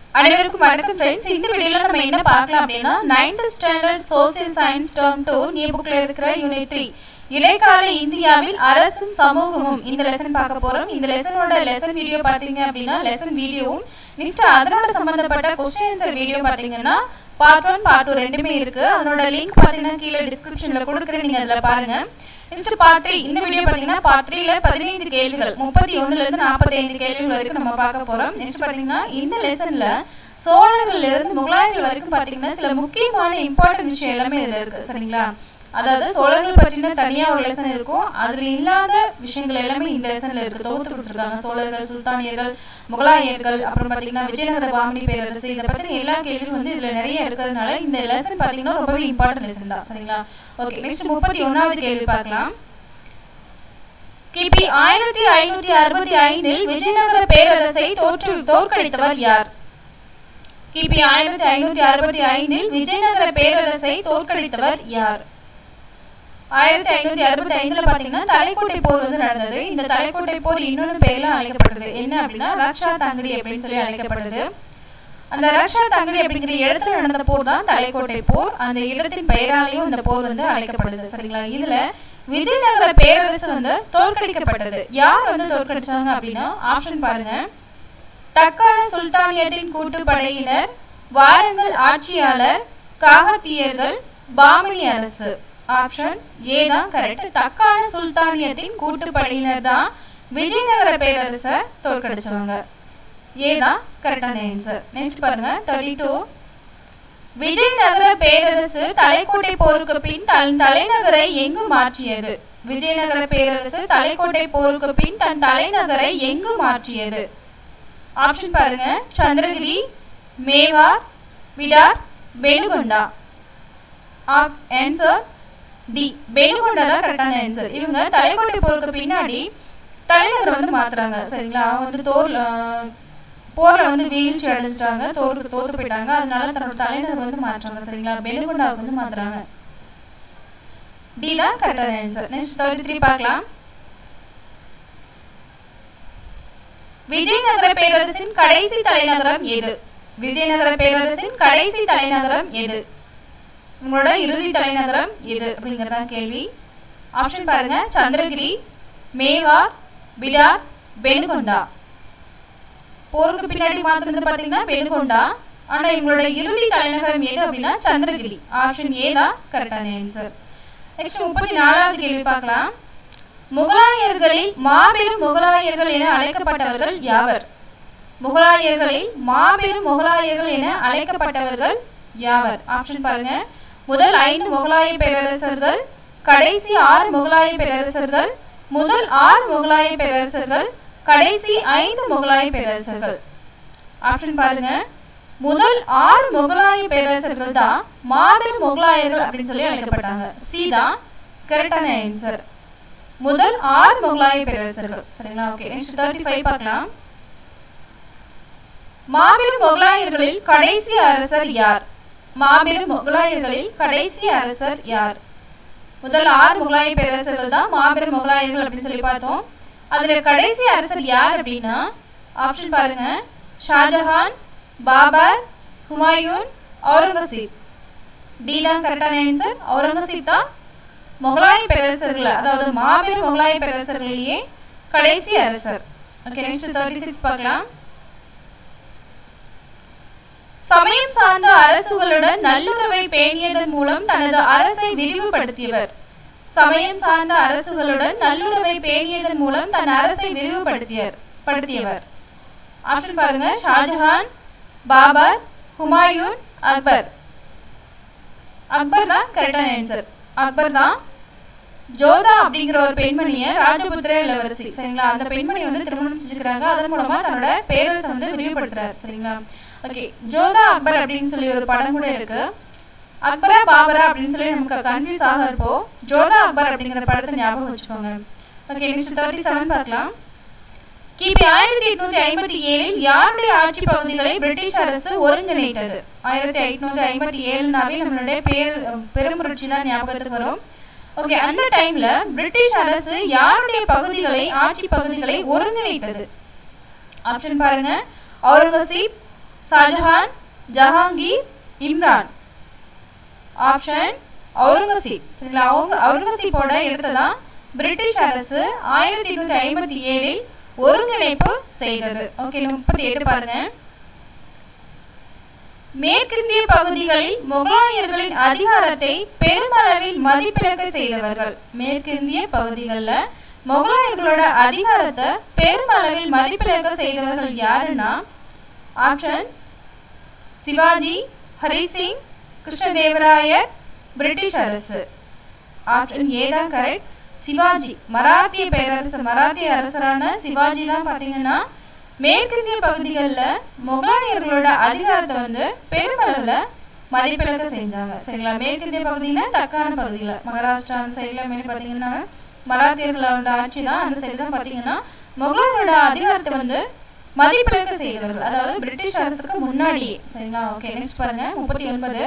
அனைவருக்கும் வணக்கம் ஃப்ரெண்ட்ஸ் இந்த வீடியோல நம்ம என்ன பார்க்கலாம் அப்படின்னா ninth standard social science term two new புக்ல இருக்கிற யூனிட் த்ரீ இடைக்கால இந்தியாவில் அரசும் சமூகமும் இந்த லெசன் பார்க்க போறோம் இந்த லெசனோட லெசன் வீடியோ பாத்தீங்க அப்படின்னா லெசன் வீடியோவும் நெக்ஸ்ட் அதனோட சம்பந்தப்பட்ட கொஸ்டின் ஆன்சர் வீடியோ பாத்தீங்கன்னா பார்ட் ஒன் பார்ட் டூ ரெண்டுமே இருக்கு அதனோட லிங்க் பாத்தீங்கன்னா கீழே டிஸ்கிரிப்ஷன்ல கொடுக்குறேன் நீங்க அதுல பாருங்க நெக்ஸ்ட் பார்ட் த்ரீ இந்த வீடியோ பாத்தீங்கன்னா பார்ட் த்ரீல பதினைந்து கேள்விகள் முப்பத்தி ஒண்ணுல இருந்து நாற்பத்தி ஐந்து கேள்விகள் வரைக்கும் நம்ம பார்க்க போறோம் நெக்ஸ்ட் பாத்தீங்கன்னா இந்த லெசன்ல சோழர்கள்ல இருந்து முகலாயர்கள் வரைக்கும் பாத்தீங்கன்னா சில முக்கியமான இம்பார்ட்டன்ட் விஷயம் எல்லாமே இதுல இருக்கு சரிங்களா அதாவது சோழர்கள் பற்றின தனியா ஒரு லெசன் இருக்கும் அதுல இல்லாத விஷயங்கள் எல்லாமே இந்த லெசன்ல இருக்கு தொகுத்து கொடுத்துருக்காங்க சோழர்கள் சுல்தானியர்கள் முகலாயர்கள் அப்புறம் பாத்தீங்கன்னா விஜயநகர பாமணி பேரரசு இதை பத்தின எல்லா கேள்வியும் வந்து இதுல நிறைய இருக்கிறதுனால இந்த லெசன் பாத்தீங்கன்னா ரொம்பவே இம்பார்ட்டன்ட் லெசன் தான் சரிங்களா ஓகே நெக்ஸ்ட் முப்பத்தி ஒன்னாவது கேள்வி பார்க்கலாம் கிபி ஆயிரத்தி ஐநூத்தி அறுபத்தி ஐந்தில் விஜயநகர பேரரசை தோற்று தோற்கடித்தவர் யார் கிபி ஆயிரத்தி ஐநூத்தி அறுபத்தி ஐந்தில் விஜயநகர பேரரசை தோற்கடித்தவர் யார் ஆயிரத்தி ஐநூத்தி அறுபத்தி ஐந்துல பாத்தீங்கன்னா தலைக்கோட்டை போர் வந்து நடந்தது இந்த தலைக்கோட்டை போர் இன்னொரு பேர்ல அழைக்கப்படுது என்ன அப்படின்னா ரக்ஷா தங்கடி அப்படின்னு சொல்லி அழைக்கப்படுது அந்த ரக்ஷா தங்கடி அப்படிங்கிற இடத்துல நடந்த போர் தான் தலைக்கோட்டை போர் அந்த இடத்தின் பெயராலையும் இந்த போர் வந்து அழைக்கப்படுது சரிங்களா இதுல விஜயநகர பேரரசு வந்து தோற்கடிக்கப்பட்டது யார் வந்து தோற்கடிச்சாங்க அப்படின்னா ஆப்ஷன் பாருங்க தக்கான சுல்தானியத்தின் கூட்டுப்படையினர் வாரங்கள் ஆட்சியாளர் காகத்தியர்கள் பாமணி அரசு ஆப்ஷன் ஏ தான் கரெக்ட் தக்கான சுல்தானியத்தின் கூட்டுப்படையினர் தான் விஜயநகர பேரரசை தோற்கடிச்சவங்க ஏ தான் கரெக்டான ஆன்சர் நெக்ஸ்ட் பாருங்க தேர்ட்டி டூ விஜயநகர பேரரசு தலைக்கோட்டை போருக்கு பின் தன் தலைநகரை எங்கு மாற்றியது விஜயநகர பேரரசு தலைக்கோட்டை போருக்கு பின் தன் தலைநகரை எங்கு மாற்றியது ஆப்ஷன் பாருங்க சந்திரகிரி மேவார் விடார் பெனுகொண்டா ஆன்சர் டி பெனுகொண்டா தான் கரெக்டான ஆன்சர் இவங்க தலைக்கோட்டை போருக்கு பின்னாடி தலைநகர் வந்து மாத்துறாங்க சரிங்களா அவங்க வந்து தோர்ல போர்ல வந்து வீழ்ச்சி அடைஞ்சிட்டாங்க தோற்று தோத்து போயிட்டாங்க அதனால தன்னோட தலைநகர் வந்து மாற்றுறாங்க சரிங்களா பெனுகொண்டாவுக்கு வந்து மாத்துறாங்க டி தான் கரெக்டான ஆன்சர் நெக்ஸ்ட் தேர்ட்டி த்ரீ பார்க்கலாம் விஜயநகர பேரரசின் கடைசி தலைநகரம் எது விஜயநகர பேரரசின் கடைசி தலைநகரம் எது உங்களோட இறுதி தலைநகரம் எது அப்படிங்கறதா கேள்வி ஆப்ஷன் பாருங்க சந்திரகிரி மேவார் பிடார் பெனுகொண்டா போருக்கு பின்னாடி மாத்தினது பாத்தீங்கன்னா பெனுகொண்டா ஆனா இவங்களோட இறுதி தலைநகரம் எது அப்படின்னா சந்திரகிரி ஆப்ஷன் ஏ தான் கரெக்டான ஆன்சர் நெக்ஸ்ட் முப்பத்தி நாலாவது கேள்வி பார்க்கலாம் முகலாயர்களில் மாபெரும் முகலாயர்கள் என அழைக்கப்பட்டவர்கள் யாவர் முகலாயர்களில் மாபெரும் முகலாயர்கள் என அழைக்கப்பட்டவர்கள் யாவர் ஆப்ஷன் பாருங்க முதல் ஐந்து முகலாய பேரரசர்கள் கடைசி ஆறு முகலாய பேரரசர்கள் முதல் ஆறு முகலாய பேரரசர்கள் கடைசி ஐந்து முகலாய பேரரசர்கள் ஆப்ஷன் பாருங்க முதல் ஆறு முகலாய பேரரசர்கள் தான் மாபெரும் முகலாயர்கள் அப்படின்னு சொல்லி அழைக்கப்பட்டாங்க சி தான் கரெக்டான ஆன்சர் முதல் ஆறு முகலாய பேரரசர்கள் சரிங்களா ஓகே நெக்ஸ்ட் தேர்ட்டி ஃபைவ் பார்க்கலாம் மாபெரும் முகலாயர்களில் கடைசி அரசர் யார் மாபெரும் முகலாயர்களில் கடைசி அரசர் யார் முதல் ஆறு முகலாய பேரரசர்கள் தான் மாபெரும் முகலாயர்கள் அப்படின்னு சொல்லி பார்த்தோம் அதுல கடைசி அரசர் யார் அப்படின்னா ஆப்ஷன் பாருங்க ஷாஜஹான் பாபர் ஹுமாயூன் அவுரங்கசீப் டி தான் கரெக்டான ஆன்சர் அவுரங்கசீப் தான் முகலாய பேரரசர்கள் அதாவது மாபெரும் முகலாய பேரரசர்களிலேயே கடைசி அரசர் ஓகே நெக்ஸ்ட் தேர்ட்டி சிக்ஸ் பார்க்கலாம் சமயம் சார்ந்த அரசுகளுடன் நல்லுறவை பேணியதன் மூலம் தனது அரசை விரிவுபடுத்தியவர் சமயம் சார்ந்த அரசுகளுடன் நல்லுறவை பேணியதன் மூலம் தன் அரசை விரிவுபடுத்தியர் படுத்தியவர் ஆப்ஷன் பாருங்க ஷாஜஹான் பாபர் ஹுமாயூன் அக்பர் அக்பர் தான் கரெக்டான ஆன்சர் அக்பர் தான் ஜோதா அப்படிங்கிற ஒரு பெண்மணிய ராஜபுத்திர இளவரசி சரிங்களா அந்த பெண்மணி வந்து திருமணம் செஞ்சுக்கிறாங்க அதன் மூலமா தன்னோட பேரரசை வந்து விரிவுபடுத்துறாரு சரிங்களா ஓகே ஜோதா அக்பர் அப்படின்னு சொல்லி ஒரு படம் கூட இருக்கு அக்பரா பாபரா அப்படின்னு சொல்லி நமக்கு கன்ஃபியூஸ் ஆக இருப்போ ஜோதா அக்பர் அப்படிங்கிற படத்தை ஞாபகம் வச்சுக்கோங்க ஓகே நெக்ஸ்ட் தேர்ட்டி செவன் பார்க்கலாம் கிபி ஆயிரத்தி எட்நூத்தி ஐம்பத்தி ஏழில் யாருடைய ஆட்சி பகுதிகளை பிரிட்டிஷ் அரசு ஒருங்கிணைத்தது ஆயிரத்தி எட்நூத்தி ஐம்பத்தி ஏழுனாவே நம்மளுடைய பேர் பெரும்புரட்சி தான் ஞாபகத்துக்கு வரும் ஓகே அந்த டைம்ல பிரிட்டிஷ் அரசு யாருடைய பகுதிகளை ஆட்சி பகுதிகளை ஒருங்கிணைத்தது ஆப்ஷன் பாருங்க அவுரங்கசீப் ஷாஜஹான் ஜஹாங்கீர் இம்ரான் ஆப்ஷன் அவுரங்கசீப் சரிங்களா அவுங்க அவுரங்கசீப்போட இடத்தை தான் பிரிட்டிஷ் அரசு ஆயிரத்தி எண்ணூற்றி ஐம்பத்தி ஏழில் ஒருங்கிணைப்பு செய்தது ஓகே முப்பத்தி எட்டு பாருங்க மேற்கிந்திய பகுதிகளில் முகலாயர்களின் அதிகாரத்தை பெருமளவில் மதிப்பிழக்க செய்தவர்கள் மேற்கிந்திய பகுதிகளில் முகலாயர்களோட அதிகாரத்தை பெருமளவில் மதிப்பிழக்க செய்தவர்கள் யாருன்னா ஆப்ஷன் சிவாஜி ஹரிசிங் கிருஷ்ணதேவராயர் பிரிட்டிஷ் அரசு ஆப்ஷன் ஏ தான் கரெக்ட் சிவாஜி மராத்திய பேரரசர் மராத்திய அரசரான சிவாஜி தான் பார்த்தீங்கன்னா மேற்கிந்திய பகுதிகளில் முகலாயர்களோட அதிகாரத்தை வந்து பெருமளவில் மதிப்பிழக்க செஞ்சாங்க சரிங்களா மேற்கிந்திய பகுதியில் தக்கான பகுதியில் மகாராஷ்டிரா அந்த சைடில் மேலே பார்த்தீங்கன்னா மராத்தியர்களோட ஆட்சி தான் அந்த சைடு தான் பார்த்தீங்கன்னா முகலாயரோட அதிகாரத்தை வந்து மதிப்பிழக்க செய்தவர்கள் அதாவது பிரிட்டிஷ் அரசுக்கு முன்னாடியே சரிங்களா ஓகே நெக்ஸ்ட் பாருங்க முப்பத்தி ஒன்பது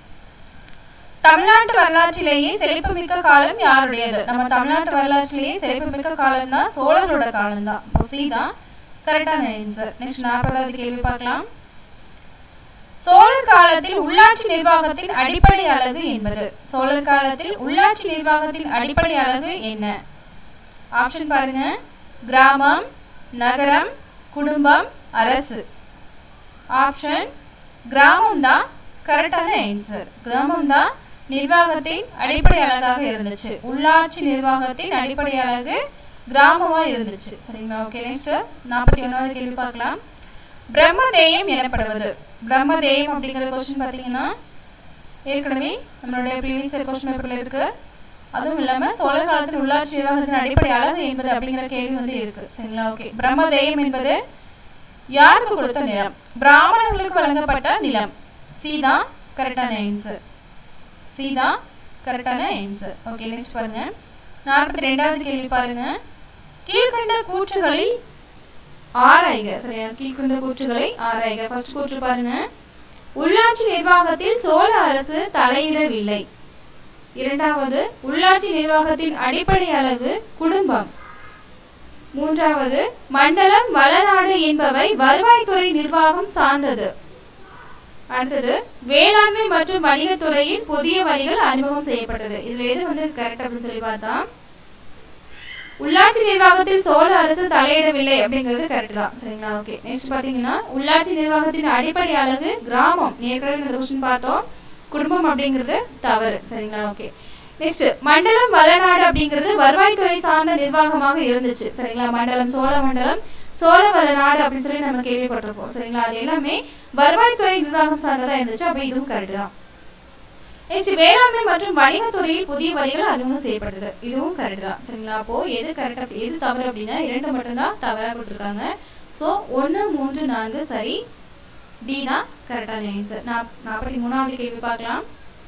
தமிழ்நாட்டு வரலாற்றிலேயே செழிப்புமிக்க காலம் யாருடையது நம்ம தமிழ்நாட்டு வரலாற்றிலேயே செழிப்புமிக்க காலம் தான் சோழர்களோட காலம் தான் இப்போ சி தான் கரெக்டான ஆன்சர் நெக்ஸ்ட் நாற்பதாவது கேள்வி பார்க்கலாம் சோழர் காலத்தில் உள்ளாட்சி நிர்வாகத்தின் அடிப்படை அலகு என்பது சோழர் காலத்தில் உள்ளாட்சி நிர்வாகத்தின் அடிப்படை அலகு என்ன ஆப்ஷன் பாருங்க கிராமம் நகரம் குடும்பம் அரசு ஆப்ஷன் கிராமம் தான் கரெக்டான ஆன்சர் கிராமம் தான் நிர்வாகத்தின் அடிப்படை அலகாக இருந்துச்சு உள்ளாட்சி நிர்வாகத்தின் அடிப்படை அலகு கிராமமா இருந்துச்சு சரிங்களா ஓகே நெக்ஸ்ட் நாற்பத்தி ஒன்றாவது கேள்வி பார்க்கலாம் பிரம்மதேயம் எனப்படுவது பிரம்மதேயம் அப்படிங்கிற கொஸ்டின் பார்த்தீங்கன்னா ஏற்கனவே நம்மளுடைய ப்ரீவியஸ் கொஸ்டின் பேப்பர்ல இருக்கு அதுவும் இல்லாம சோழர் காலத்தில் உள்ளாட்சி நிர்வாகத்தின் அடிப்படை அழகு என்பது அப்படிங்கிற கேள்வி வந்து இருக்கு சரிங்களா ஓகே பிரம்மதேயம் என்பது யாருக்கு கொடுத்த நிலம் பிராமணர்களுக்கு வழங்கப்பட்ட நிலம் சி தான் கரெக்டான ஆன்சர் சி தான் கரெக்டான ஆன்சர் ஓகே நெக்ஸ்ட் பாருங்க நாற்பத்தி ரெண்டாவது கேள்வி பாருங்க கீழ்கண்ட கூற்றுகளில் ஆராய்க சரியா கீழ்கண்ட கூற்றுகளை ஆராய்க ஃபர்ஸ்ட் கூற்று பாருங்க உள்ளாட்சி நிர்வாகத்தில் சோழ அரசு தலையிடவில்லை இரண்டாவது உள்ளாட்சி நிர்வாகத்தின் அடிப்படை அலகு குடும்பம் மூன்றாவது மண்டலம் வளநாடு என்பவை வருவாய்த்துறை நிர்வாகம் சார்ந்தது அடுத்தது வேளாண்மை மற்றும் வணிகத்துறையில் புதிய வழிகள் அறிமுகம் செய்யப்பட்டது இதுல எது வந்து கரெக்ட் அப்படின்னு சொல்லி பார்த்தா உள்ளாட்சி நிர்வாகத்தில் சோழ அரசு தலையிடவில்லை அப்படிங்கிறது கரெக்ட் தான் சரிங்களா ஓகே நெக்ஸ்ட் பாத்தீங்கன்னா உள்ளாட்சி நிர்வாகத்தின் அடிப்படை அழகு கிராமம் ஏற்கனவே இந்த கொஸ்டின் பார்த்தோம் குடும்பம் அப்படிங்கிறது தவறு சரிங்களா ஓகே நெக்ஸ்ட் மண்டலம் வளநாடு அப்படிங்கிறது வருவாய்த்துறை சார்ந்த நிர்வாகமாக இருந்துச்சு சரிங்களா மண்டலம் சோழ மண்டலம் சோழ வளநாடு அப்படின்னு சொல்லி நம்ம கேள்விப்பட்டிருப்போம் சரிங்களா அது எல்லாமே வருவாய்த்துறை நிர்வாகம் சார்ந்ததா இருந்துச்சு அப்ப இதுவும் கரெக்ட் தான் நெக்ஸ்ட் வேளாண்மை மற்றும் வணிகத்துறையில் புதிய வழிகள் அறிமுகம் செய்யப்பட்டது இதுவும் கரெக்ட் தான் சரிங்களா அப்போ எது கரெக்டா எது தவறு அப்படின்னா இரண்டு மட்டும்தான் தவறா கொடுத்துருக்காங்க ஸோ ஒன்று மூன்று நான்கு சரி டி தான் கரெக்டான ஆன்சர் நாற்பத்தி மூணாவது கேள்வி பார்க்கலாம்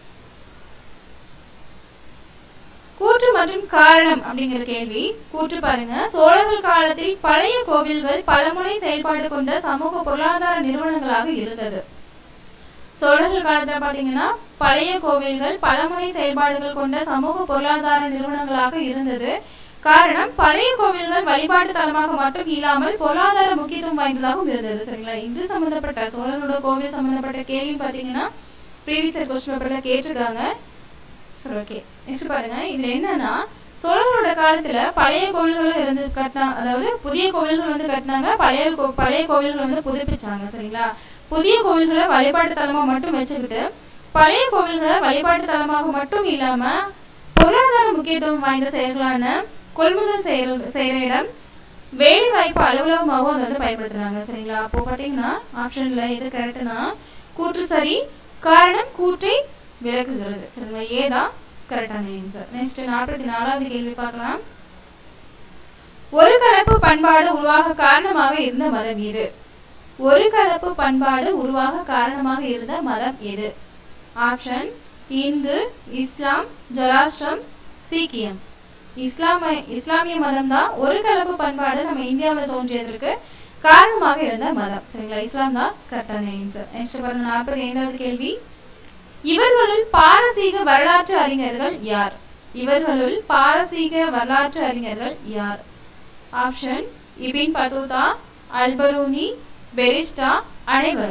கூற்று மற்றும் காரணம் அப்படிங்கிற கேள்வி கூற்று பாருங்க சோழர்கள் காலத்தில் பழைய கோவில்கள் பலமுறை செயல்பாடு கொண்ட சமூக பொருளாதார நிறுவனங்களாக இருந்தது சோழர்கள் காலத்துல பாத்தீங்கன்னா பழைய கோவில்கள் பலமுறை செயல்பாடுகள் கொண்ட சமூக பொருளாதார நிறுவனங்களாக இருந்தது காரணம் பழைய கோவில்கள் வழிபாட்டு தலமாக மட்டும் இல்லாமல் பொருளாதார முக்கியத்துவம் வாய்ந்ததாகவும் இருந்தது சரிங்களா இது சம்பந்தப்பட்ட சோழர்களோட கோவில் சம்பந்தப்பட்ட கேள்வி பாத்தீங்கன்னா ப்ரீவியஸ் கொஸ்டின் பேப்பர்ல கேட்டிருக்காங்க சரி ஓகே நெக்ஸ்ட் பாருங்க இதுல என்னன்னா சோழர்களோட காலத்துல பழைய கோவில்களும் இருந்து கட்டினாங்க அதாவது புதிய கோவில்கள் வந்து கட்டினாங்க பழைய கோ- பழைய கோவில்கள் வந்து புதுப்பிச்சாங்க சரிங்களா புதிய கோவில்களை வழிபாட்டு தலமா மட்டும் வச்சுக்கிட்டு பழைய கோவில்களை வழிபாட்டு தலமாக மட்டும் இல்லாம பொருளாதார முக்கியத்துவம் வாய்ந்த செயல்களான கொள்முதல் செயல் செய்யற இடம் வேலை வாய்ப்பு அலுவலகமாகவும் அதை வந்து பயன்படுத்துறாங்க சரிங்களா அப்போ பாத்தீங்கன்னா ஆப்ஷன்ல எது கரெக்ட்னா கூற்று சரி காரணம் கூற்றை விளக்குகிறது சரிங்களா ஏதான் கரெக்டான ஆன்சர் நெக்ஸ்ட் நாற்பத்தி நாலாவது கேள்வி பார்க்கலாம் ஒரு கலப்பு பண்பாடு உருவாக காரணமாக இருந்த மதம் எது ஒரு கலப்பு பண்பாடு உருவாக காரணமாக இருந்த மதம் எது ஆப்ஷன் இந்து இஸ்லாம் ஜொராஸ்ட்ரம் சீக்கியம் இஸ்லாம இஸ்லாமிய மதம் தான் ஒரு கலப்பு பண்பாடு நம்ம இந்தியாவில் தோன்றியதற்கு காரணமாக இருந்த மதம் சரிங்களா இஸ்லாம் தான் கரெக்டான ஆன்சர் நெக்ஸ்ட் பாருங்க நாற்பத்தி ஐந்தாவது கேள்வி இவர்களுள் பாரசீக வரலாற்று அறிஞர்கள் யார் இவர்களுள் பாரசீக வரலாற்று அறிஞர்கள் யார் option Ibn Battuta Alberuni Ferishta அனைவரும்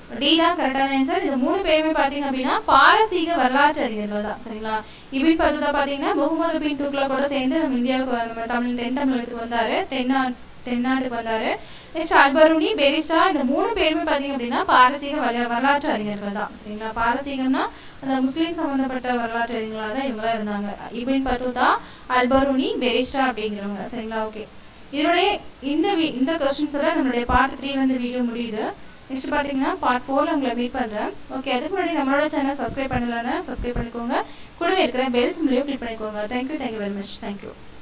டி தான் கரெக்டான ஆன்சர் இது மூணு பேருமே பார்த்தீங்க அப்படின்னா பாரசீக வரலாற்று அறிஞர்கள் தான் சரிங்களா இபின் பத்துதா பார்த்தீங்கன்னா முகமது பின் துக்ளக்கோட சேர்ந்து நம்ம இந்தியாவுக்கு வ- நம்ம தமிழ் தென் தமிழகத்துக்கு வந்தாரு தென்னா தென்னாட்டுக்கு வந்தாரு நெக்ஸ்ட் அல்பருனி பெரிஸ்டா இந்த மூணு பேருமே பார்த்தீங்க அப்படின்னா பாரசீக வர- வரலாற்று அறிஞர்கள் தான் சரிங்களா பாரசீகம்னா அந்த முஸ்லீம் சம்பந்தப்பட்ட வரலாற்று அறிஞர்களாக தான் இவங்களாம் இருந்தாங்க இபின் பத்துதா அல்பருனி பெரிஸ்டா அப்படிங்கிறவங்க சரிங்களா ஓகே இதோடைய இந்த வி- இந்த கொஸ்டின்ஸோட நம்மளுடைய பார்ட் த்ரீ வந்து வீடியோ முடியுது நெக்ஸ்ட் பார்த்தீங்கன்னா பார்ட் ஃபோரில் உங்களை மீட் பண்ணுறேன் ஓகே அதுக்கு முன்னாடி நம்மளோட சேனல் சப்ஸ்கிரைப் பண்ணலன்னா சப்ஸ்கிரைப் பண்ணிக்கோங்க கூடவே இருக்கிற பெல் சிம்லையும் கிளிக் பண்ணிக்கோங்க thank you thank you very much thank you